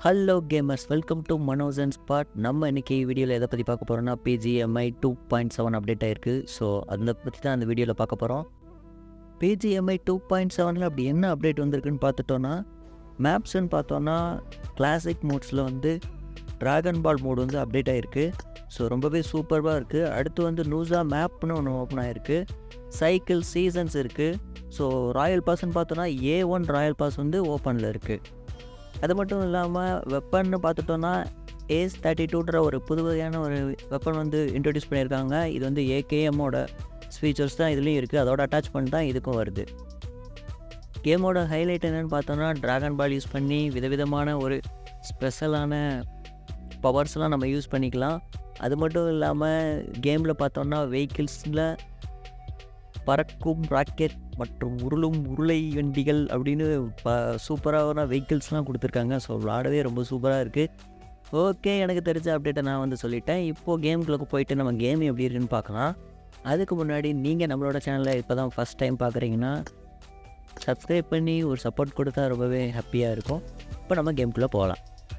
Hello gamers welcome to Manos and spot நம்ம இன்னைக்கு வீடியோவில் எதை பற்றி பார்க்க போகிறோம்னா BGMI two point seven update ஆயிருக்கு ஸோ அதை பற்றி தான் அந்த வீடியோவில் பார்க்க போகிறோம் பிஜிஎம்ஐ டூ பாயிண்ட் செவனில் அப்படி என்ன அப்டேட் வந்திருக்குன்னு பார்த்துட்டோன்னா மேப்ஸ்ன்னு பார்த்தோன்னா கிளாசிக் மோட்ஸில் வந்து ட்ராகன் பால் மோடு வந்து அப்டேட் ஆகிருக்கு ஸோ ரொம்பவே சூப்பராக இருக்குது அடுத்து வந்து நூசா மேப்னு ஒன்று ஓப்பன் ஆகிருக்கு சைக்கிள் சீசன்ஸ் இருக்குது ஸோ ராயல் பாஸ்ன்னு பார்த்தோன்னா ஏ ஒன் ராயல் பாஸ் வந்து ஓப்பனில் இருக்குது அது மட்டும் இல்லாமல் வெப்பன்னு பார்த்துட்டோன்னா ஏஸ் தேர்ட்டி டூன்ற ஒரு புதுவகையான ஒரு வெப்பன் வந்து இன்ட்ரடியூஸ் பண்ணியிருக்காங்க இது வந்து ஏகேஎம்மோட ஃபீச்சர்ஸ் தான் இதுலேயும் இருக்குது அதோட அட்டாச்மெண்ட் தான் இதுக்கும் வருது கேமோட ஹைலைட் என்னென்னு பார்த்தோன்னா ட்ராகன் பால் யூஸ் பண்ணி விதவிதமான ஒரு ஸ்பெஷலான பவர்ஸ்லாம் நம்ம யூஸ் பண்ணிக்கலாம் அது மட்டும் இல்லாமல் கேமில் பார்த்தோன்னா வெஹிக்கிள்ஸில் பறக்கும் ராக்கெட் மற்றும் உருளும் உருளை வண்டிகள் அப்படின்னு ப சூப்பரான வெஹிக்கிள்ஸ்லாம் கொடுத்துருக்காங்க ஸோ விளாடவே ரொம்ப சூப்பராக இருக்குது ஓகே எனக்கு தெரிஞ்ச அப்டேட்டை நான் வந்து சொல்லிட்டேன் இப்போது கேமுக்குள்ளே போயிட்டு நம்ம கேம் எப்படி இருக்குன்னு பார்க்கலாம் அதுக்கு முன்னாடி நீங்கள் நம்மளோட சேனலை இப்போ தான் ஃபஸ்ட் டைம் பார்க்குறீங்கன்னா சப்ஸ்கிரைப் பண்ணி ஒரு சப்போர்ட் கொடுத்தா ரொம்பவே ஹாப்பியாக இருக்கும் இப்போ நம்ம கேமுக்குள்ளே போகலாம்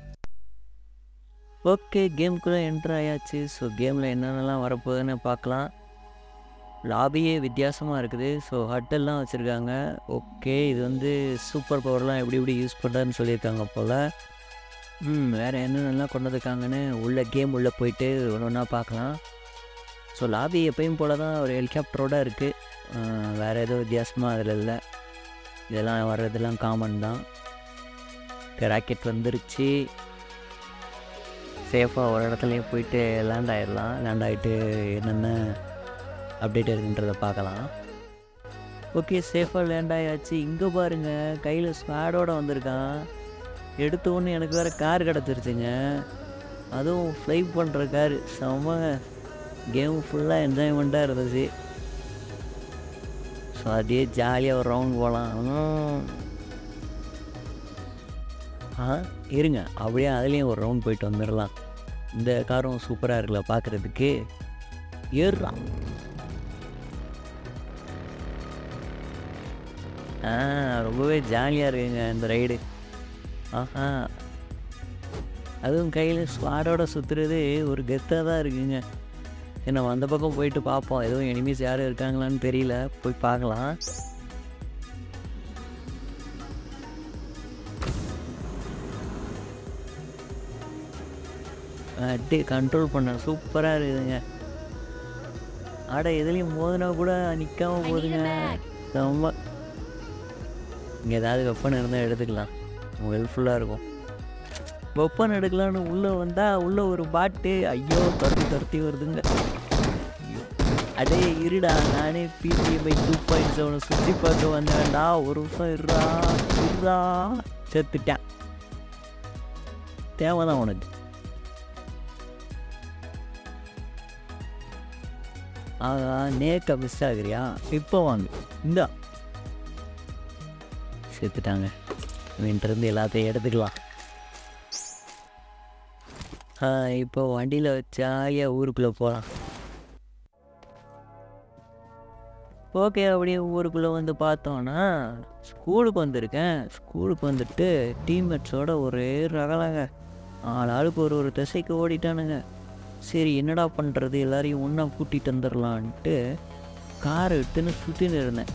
ஓகே கேமுக்குள்ளே என்ட்ரு ஆயாச்சு ஸோ கேமில் என்னென்னலாம் வரப்போகுதுன்னு பார்க்கலாம் லாபியே வித்தியாசமாக இருக்குது ஸோ ஹட்டெல்லாம் வச்சுருக்காங்க ஓகே இது வந்து சூப்பர் பவர்லாம் எப்படி எப்படி யூஸ் பண்ணுறதுன்னு சொல்லியிருக்காங்க போல் ம் வேறு என்னென்னலாம் கொண்டு வந்திருக்காங்கன்னு உள்ள கேம் உள்ளே போயிட்டு ஒன்று ஒன்றா பார்க்கலாம் ஸோ லாபி எப்பயும் போல் தான் ஒரு ஹெலிகாப்டரோட இருக்குது வேறு எதுவும் வித்தியாசமாக அதில் இல்லை இதெல்லாம் வர்றதெல்லாம் காமன் தான் ராக்கெட் வந்துருச்சு சேஃபாக ஒரு இடத்துலையே போயிட்டு லேண்ட் ஆகிடலாம் லேண்ட் ஆகிட்டு என்னென்ன அப்டேட் இருக்குன்றத பார்க்கலாம் ஓகே சேஃபாக லேண்ட் ஆயாச்சு இங்கே பாருங்கள் கையில் ஸ்வாடோட வந்திருக்கான் எடுத்த ஒன்று எனக்கு வேறு கார் கிடச்சிருச்சுங்க அதுவும் ஃப்ளை பண்ணுற கார் செம்ம கேம் ஃபுல்லாக என்ஜாய்மெண்ட்டாக இருந்துச்சு ஸோ அப்படியே ஜாலியாக ஒரு ரவுண்ட் போகலாம் ஆ இருங்க அப்படியே அதுலேயும் ஒரு ரவுண்ட் போயிட்டு வந்துடலாம் இந்த காரும் சூப்பராக இருக்குல்ல பார்க்குறதுக்கு ஏறுறான் ஆ ரொம்பவே ஜாலியாக இருக்குங்க இந்த ரைடு ஆஹா அதுவும் கையில் ஸ்வாடோட சுற்றுறது ஒரு கெத்தாக தான் இருக்குங்க சரி நம்ம அந்த பக்கம் போயிட்டு பார்ப்போம் எதுவும் எனிமீஸ் யாரும் இருக்காங்களான்னு தெரியல போய் பார்க்கலாம் அட்டி கண்ட்ரோல் பண்ண சூப்பராக இருக்குதுங்க ஆட எதுலேயும் மோதினா கூட நிற்காம போகுதுங்க ரொம்ப இங்கே ஏதாவது வெப்பன் இருந்தால் எடுத்துக்கலாம் ஹெல்ப்ஃபுல்லாக இருக்கும் வெப்பன் எடுக்கலான்னு உள்ளே வந்தால் உள்ளே ஒரு பாட்டு ஐயோ துரத்தி துரத்தி வருதுங்க அடே இருடா நானே பிசிஎம்ஐ டூ பாயிண்ட் செவனை சுற்றி பார்க்க வந்தேன்டா ஒரு நிமிஷம் இருடா இருடா செத்துட்டேன் தேவைதான் உனக்கு ஆகா நேக்க மிஸ் ஆகுறியா இப்போ வாங்க இந்தா செத்துட்டாங்க இவன்ட்டு எல்லாத்தையும் எடுத்துக்கலாம் இப்போ வண்டியில் ஜாலியாக ஊருக்குள்ளே போகலாம் ஓகே அப்படியே ஊருக்குள்ளே வந்து பார்த்தோன்னா ஸ்கூலுக்கு வந்திருக்கேன் ஸ்கூலுக்கு வந்துட்டு டீம்மேட்ஸோட ஒரே ரகலாங்க ஆள் ஆளுக்கு ஒரு ஒரு திசைக்கு ஓடிட்டானுங்க சரி என்னடா பண்ணுறது எல்லாரையும் ஒன்றா கூட்டிகிட்டு வந்துடலான்ட்டு காரை எடுத்துன்னு சுற்றின்னு இருந்தேன்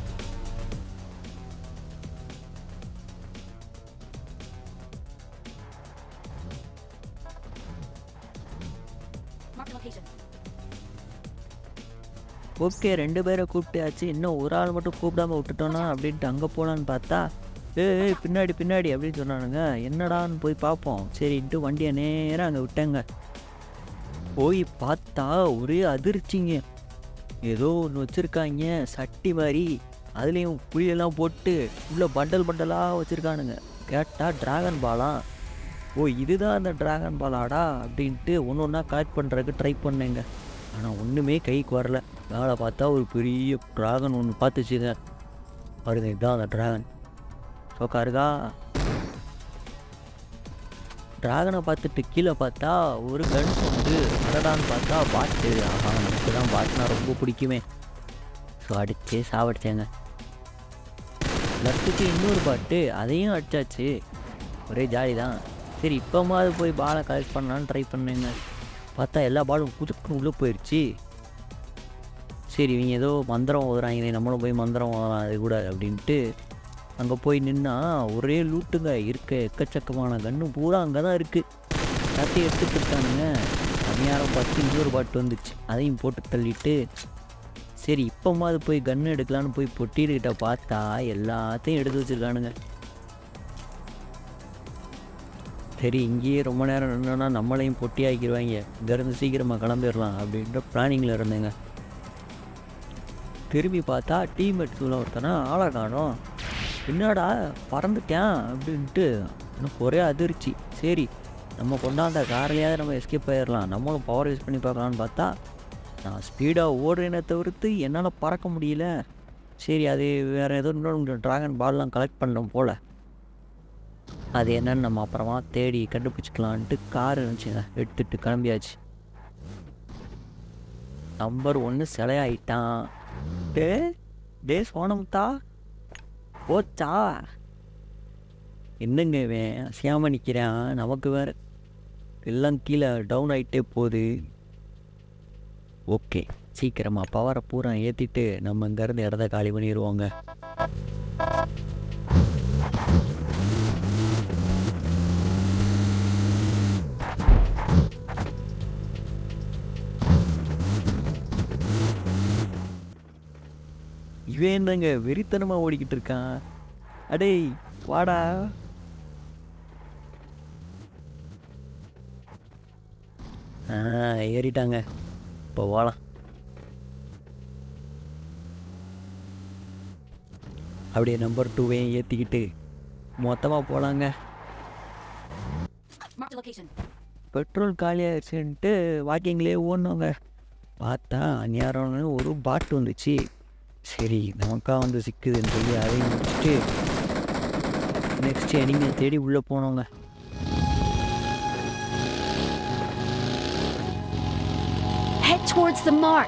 ஓகே ரெண்டு பேரை கூப்பிட்டாச்சு இன்னும் ஒரு ஆள் மட்டும் கூப்பிடாம விட்டுட்டோன்னா அப்படின்ட்டு அங்கே போகலான்னு பார்த்தா ஏய் பின்னாடி பின்னாடி அப்படின்னு சொன்னானுங்க என்னடான்னு போய் பார்ப்போம் சரின்ட்டு வண்டியை நேராக அங்கே விட்டேங்க போய் பார்த்தா ஒரே அதிர்ச்சிங்க ஏதோ ஒன்று வச்சுருக்காங்க சட்டி மாதிரி அதுலேயும் புளியெல்லாம் போட்டு உள்ளே பண்டல் பண்டலாக வச்சுருக்கானுங்க கேட்டால் ட்ராகன் பாலா ஓ இதுதான் அந்த ட்ராகன் பாலாடா அப்படின்ட்டு ஒன்று ஒன்றா கலெக்ட் பண்ணுறதுக்கு ட்ரை பண்ணேங்க ஆனால் ஒன்றுமே கைக்கு வரல மேலே பார்த்தா ஒரு பெரிய ட்ராகன் ஒன்று பார்த்துச்சுங்க பாருங்க இதுதான் அந்த ட்ராகன் சோக்கா இருக்கா ட்ராகனை பார்த்துட்டு கீழே பார்த்தா ஒரு கன் வந்து அடடான்னு பார்த்தா பாட்டு ஆஹா நமக்கு தான் பாட்டுனா ரொம்ப பிடிக்குமே ஸோ அடித்து சாவடிச்சேங்க லட்டுக்கு இன்னொரு பாட்டு அதையும் அடிச்சாச்சு ஒரே ஜாலி தான் சரி இப்போமாவது போய் பாலை கலெக்ட் பண்ணலான்னு ட்ரை பண்ணேங்க பார்த்தா எல்லா பாலும் குதுக்குன்னு உள்ளே போயிடுச்சு சரி இவங்க ஏதோ மந்திரம் ஓதுறாங்க நம்மளும் போய் மந்திரம் ஓதலாம் அது கூட அப்படின்ட்டு அங்கே போய் நின்னா ஒரே லூட்டுங்க இருக்க எக்கச்சக்கமான கன்று பூரா அங்கே தான் இருக்குது எல்லாத்தையும் எடுத்துட்டு இருக்கானுங்க அந்நியாரம் பார்த்து இன்னொரு பாட்டு வந்துச்சு அதையும் போட்டு தள்ளிட்டு சரி இப்போமாவது போய் கன்று எடுக்கலான்னு போய் பொட்டிகிட்ட பார்த்தா எல்லாத்தையும் எடுத்து வச்சுருக்கானுங்க சரி இங்கேயே ரொம்ப நேரம் நின்னோன்னா நம்மளையும் பொட்டி ஆக்கிடுவாங்க இங்கேருந்து சீக்கிரமாக கிளம்பிடலாம் அப்படின்ற பிளானிங்கில் இருந்தேங்க திரும்பி பார்த்தா டீம்மேட்ஸில் ஒருத்தனா ஆளை காணோம் என்னடா பறந்துட்டேன் அப்படின்ட்டு எனக்கு ஒரே அதிர்ச்சி சரி நம்ம கொண்டாந்த கார்லையாவது நம்ம எஸ்கேப் ஆயிடலாம் நம்மளும் பவர் யூஸ் பண்ணி பார்க்கலான்னு பார்த்தா நான் ஸ்பீடாக ஓடுறேனே தவிர்த்து என்னால் பறக்க முடியல சரி அது வேறு ஏதோ இன்னொன்று ட்ராகன் பால்லாம் கலெக்ட் பண்ணோம் போல் அது என்னன்னு நம்ம அப்புறமா தேடி கண்டுபிடிச்சிக்கலான்ட்டு கார் இருந்துச்சுங்க எடுத்துட்டு கிளம்பியாச்சு நம்பர் ஒன்று சிலையாயிட்டான் டே டே சோனமுத்தா போச்சா என்னங்க இவன் அசையாமல் நிற்கிறான் நமக்கு வேற எல்லாம் கீழே டவுன் ஆகிட்டே போகுது ஓகே சீக்கிரமாக பவரை பூரா ஏற்றிட்டு நம்ம இங்கேருந்து இடத்த காலி பண்ணிடுவோங்க இவன் என்னங்க வெறித்தனமாக ஓடிக்கிட்டு இருக்கான் அடேய் வாடா ஆ ஏறிட்டாங்க இப்போ வாலாம் அப்படியே நம்பர் டூவையும் ஏற்றிக்கிட்டு மொத்தமாக போகலாங்க Marked a location. பெட்ரோல் காலியாகிடுச்சுன்ட்டு வாக்கிங்லேயே ஓடினோங்க பார்த்தா அந்நியாரம்னு ஒரு பாட்டு வந்துச்சு சரி நமக்கா வந்து சிக்குதுன்னு சொல்லி அதையும் முடிச்சுட்டு நெக்ஸ்ட் எனிங்க தேடி உள்ளே போனோங்க Head towards the mark.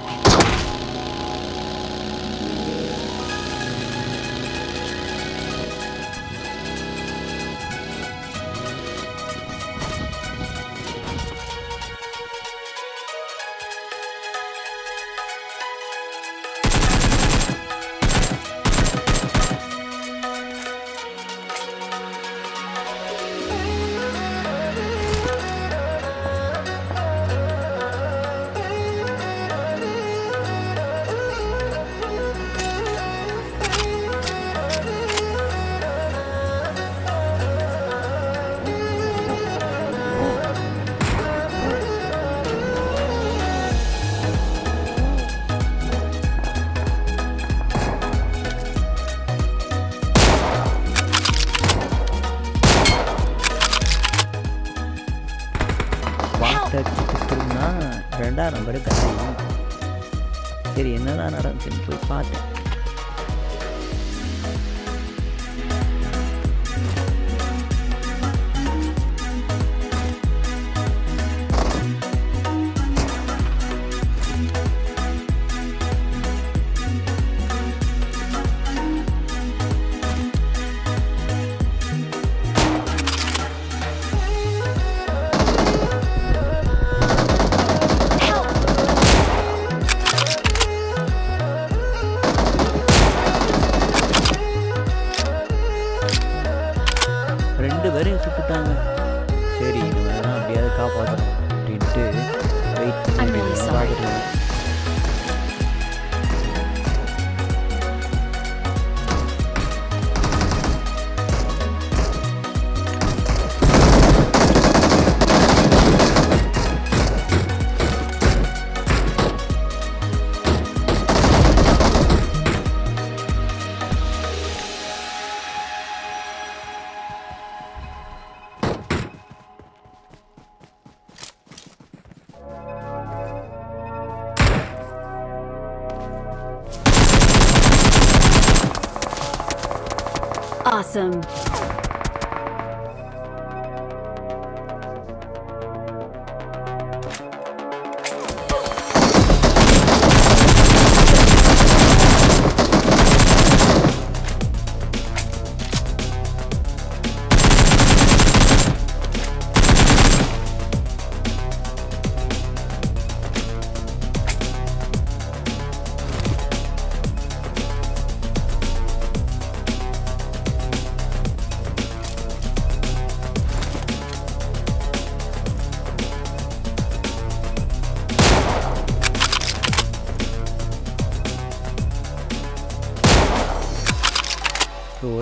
பாட்டை அடிச்சுட்டுனா ரெண்டாம் நம்பரு கதையும் சரி என்னதான் நடந்துச்சுன்னு போய் பார்த்தேன் Help! ரெண்டு பேரையும் சுட்டுட்டாங்க சரி இவங்க தான் அப்படியாவது காப்பாற்றணும் அப்படின்ட்டு wait I'm really sorry. Awesome.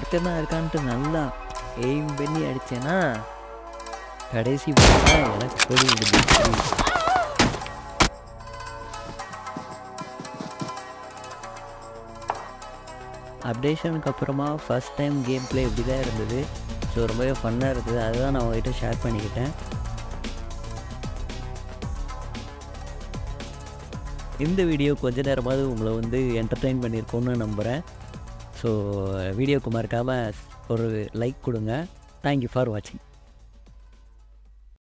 ஒருத்தன் தான் இருக்கான்ட்டு நல்லா எய்ம் பண்ணி அடித்தேன்னா கடைசி பார்த்தா எனக்கு கொடி விடுது அப்டேஷனுக்கு அப்புறமா ஃபஸ்ட் டைம் கேம் ப்ளே இப்படி தான் இருந்தது ஸோ ரொம்பவே ஃபன்னாக இருக்குது அதுதான் நான் உங்ககிட்ட ஷேர் பண்ணிக்கிட்டேன் இந்த வீடியோ கொஞ்ச நேரமாவது உங்களை வந்து என்டர்டெயின் பண்ணியிருக்கோன்னு நம்புகிறேன் ஸோ வீடியோக்கு மறக்காமல் ஒரு லைக் கொடுங்க தேங்க்யூ ஃபார் வாட்சிங்